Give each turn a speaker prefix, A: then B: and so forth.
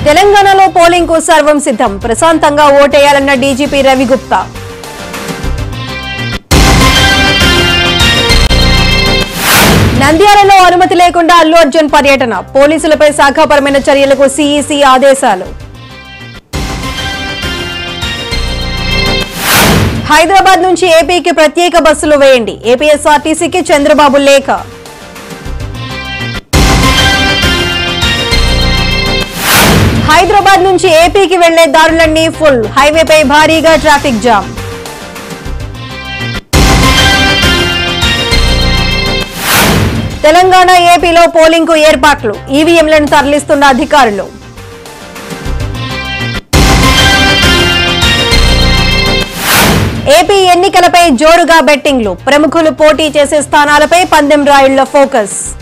A: తెలంగాణలో పోలింగ్ కు సర్వం సిద్ధం ప్రశాంతంగా ఓటేయాలన్న డీజీపీ రవిగుప్తా నంద్యాలలో అనుమతి లేకుండా అల్లు అర్జున్ పర్యటన పోలీసులపై శాఖాపరమైన చర్యలకు సీఈసీ ఆదేశాలు హైదరాబాద్ నుంచి ఏపీకి ప్రత్యేక బస్సులు వేయండి ఏపీఎస్ఆర్టీసీకి చంద్రబాబు లేఖ హైదరాబాద్ నుంచి ఏపీకి వెళ్లే దారులన్నీ ఫుల్ హైవేపై భారీగా ట్రాఫిక్ జామ్ తెలంగాణ ఏపీలో పోలింగ్ కు ఏర్పాట్లు ఈవీఎంలను తరలిస్తున్న అధికారులు ఏపీ ఎన్నికలపై జోరుగా బెట్టింగ్లు ప్రముఖులు పోటీ చేసే స్థానాలపై పందెం రాయుళ్ల ఫోకస్